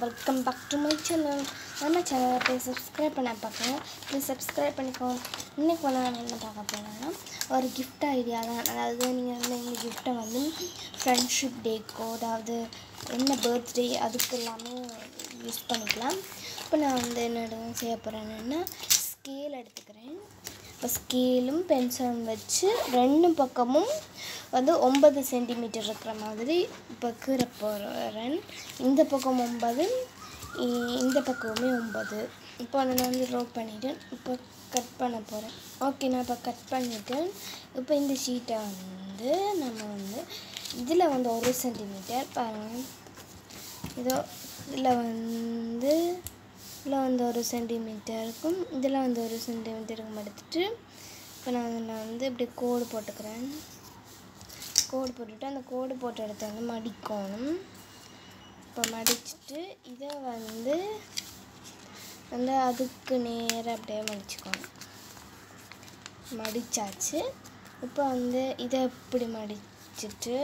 welcome back to my channel நம்ம சேனலை போய் சப்ஸ்கிரைப் பண்ண பார்க்கணும் ப்ளீஸ் சப்ஸ்கிரைப் பண்ணிக்கோங்க இன்றைக்கி வந்து நம்ம என்ன பார்க்க போகிறோம்னா ஒரு gift ஐடியா தான் அதாவது நீங்கள் வந்து இந்த கிஃப்ட்டை வந்து ஃப்ரெண்ட்ஷிப் டேக்கோ அதாவது என்ன பர்த்டே அதுக்கு எல்லாமே யூஸ் பண்ணிக்கலாம் இப்போ நான் வந்து என்ன செய்ய போகிறேன்னா ஸ்கேல் எடுத்துக்கிறேன் இப்போ ஸ்கேலும் பென்சிலும் வச்சு ரெண்டு பக்கமும் வந்து ஒன்பது சென்டிமீட்டர் இருக்கிற மாதிரி இப்போ கீரை போகிறேன் இந்த பக்கம் ஒன்பது இ- இந்த பக்கமுமே ஒன்பது இப்போ அதை நான் வந்து ரோப் பண்ணிவிட்டேன் இப்போ கட் பண்ண போகிறேன் ஓகே நான் இப்போ கட் பண்ணிவிட்டேன் இப்போ இந்த ஷீட்டை வந்து நம்ம வந்து இதில் வந்து ஒரு சென்டிமீட்டர் பாருங்கள் இதோ இதில் வந்து இதில் வந்து ஒரு சென்டிமீட்டர் இருக்கும் இதில் வந்து ஒரு சென்டிமீட்டருக்கும் எடுத்துட்டு இப்போ நான் அதில் வந்து இப்படி கோடு போட்டுக்கிறேன் கோடு போட்டுட்டு அந்த கோடு போட்ட இடத்த வந்து மடிக்கணும் இப்போ மடிச்சிட்டு இதை வந்து வந்து அதுக்கு நேராக அப்படியே மடிச்சுக்கணும் மடிச்சாச்சு இப்போ வந்து இதை இப்படி மடிச்சிட்டு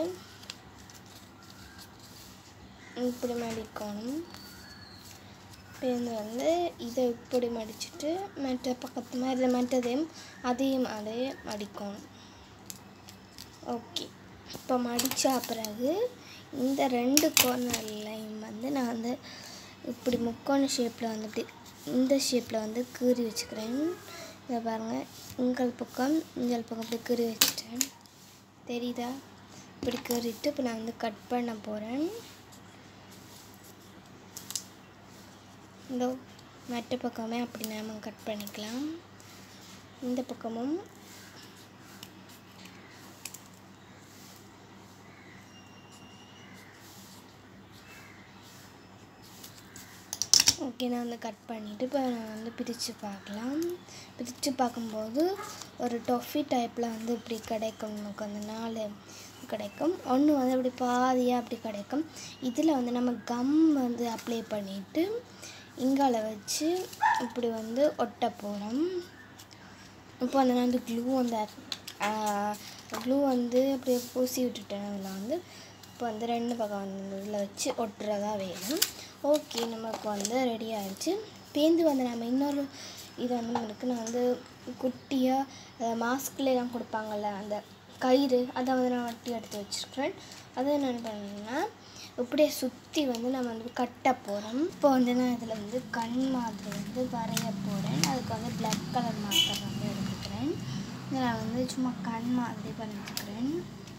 இப்படி மடிக்கணும் இப்போ இது வந்து இதை இப்படி மடிச்சிட்டு மற்ற பக்கத்து மாதிரி மற்றதையும் அதையும் அதே மடிக்கணும் ஓகே இப்போ மடித்த பிறகு இந்த ரெண்டு கார்னர்லையும் வந்து நான் வந்து இப்படி முக்கோண ஷேப்பில் வந்து இப்படி இந்த ஷேப்பில் வந்து கீறி வச்சுக்கிறேன் இதை பாருங்கள் உங்கள் பக்கம் உங்கள் பக்கம் இப்படி கீறி வச்சுட்டேன் தெரியுதா இப்படி கீறிட்டு இப்போ நான் வந்து கட் பண்ண போகிறேன் இந்த மற்ற பக்கமே அப்படி நாம கட் பண்ணிக்கலாம் இந்த பக்கமும் ஓகே நான் வந்து கட் பண்ணிவிட்டு இப்போ நான் வந்து பிரித்து பார்க்கலாம் பிரித்து பார்க்கும்போது ஒரு டொஃபி டைப்பில் வந்து இப்படி கிடைக்கும் நமக்கு அந்த நாலு கிடைக்கும் ஒன்று வந்து அப்படி பாதியாக அப்படி கிடைக்கும் இதில் வந்து நம்ம கம் வந்து அப்ளை பண்ணிவிட்டு இங்கால வச்சு இப்படி வந்து ஒட்ட போகிறோம் இப்போ வந்து நான் வந்து க்ளூ வந்து க்ளூ வந்து அப்படியே பூசி விட்டுட்டேன் அதில் வந்து இப்போ வந்து ரெண்டு பக்கம் வந்து இதில் வச்சு ஒட்டுறதா வேணும் ஓகே நமக்கு வந்து ரெடி ஆயிடுச்சு பேந்து வந்து நம்ம இன்னொரு இது வந்து நம்மளுக்கு நான் வந்து குட்டியாக மாஸ்க்லாம் கொடுப்பாங்கள்ல அந்த கயிறு அதை வந்து நான் வட்டி எடுத்து வச்சுருக்கிறேன் அதை என்ன பண்ணேன்னா இப்படியே சுற்றி வந்து நம்ம வந்து கட்ட போகிறோம் இப்போ வந்து நான் இதில் வந்து கண் மாதிரி வந்து வரைய போகிறேன் அதுக்கு வந்து பிளாக் கலர் மார்க்கர் வந்து எடுத்துக்கிறேன் இதை நான் வந்து சும்மா கண் மாதிரி பண்ணிட்டுக்கிறேன்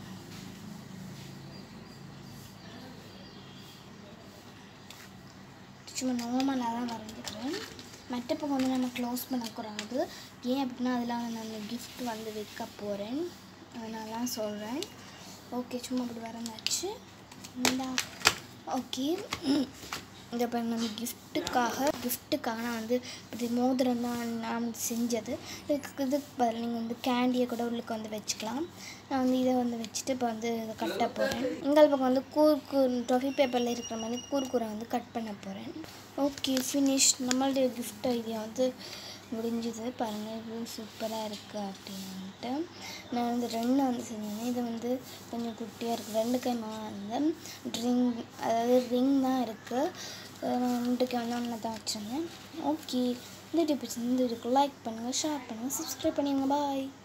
சும்மா நார்மலாக தான் வரைஞ்சிக்கிறேன் மற்ற பக்கம் வந்து நம்ம க்ளோஸ் பண்ணக்கூடாது ஏன் அப்படின்னா அதில் வந்து நான் கிஃப்ட் வந்து வைக்க போகிறேன் அதனால சொல்கிறேன் ஓகே சும்மா அப்படி வரைஞ்சாச்சு இந்தா ஓகே இந்த இப்போ நம்ம கிஃப்ட்டுக்காக கிஃப்ட்டுக்காக நான் வந்து இப்படி மோதிரம் தான் நான் செஞ்சது இதுக்கு இதுக்கு பதில் நீங்கள் வந்து கேண்டியை கூட உள்ளுக்கு வந்து வச்சுக்கலாம் நான் வந்து இதை வந்து வச்சுட்டு இப்போ வந்து இதை கட்ட போகிறேன் எங்கள் பக்கம் வந்து கூர் கூர் டொஃபி பேப்பரில் இருக்கிற மாதிரி கூர் கூரை வந்து கட் பண்ண போகிறேன் ஓகே ஃபினிஷ் நம்மளுடைய கிஃப்ட் ஐடியா வந்து முடிஞ்சுது பாருங்கள் இது சூப்பராக இருக்குது அப்படின்ட்டு நான் வந்து ரெண்டு வந்து செஞ்சேன் இது வந்து கொஞ்சம் குட்டியாக இருக்குது ரெண்டு கைமா வந்து ரிங் அதாவது ரிங் தான் இருக்குது நான் ரெண்டு கை வந்து ஒன்று தான் வச்சுருந்தேன் ஓகே இந்த டிப்ஸ் இந்த இதுக்கு லைக் பண்ணுங்கள் ஷேர் பண்ணுங்கள் சப்ஸ்கிரைப் பண்ணிடுங்க பாய்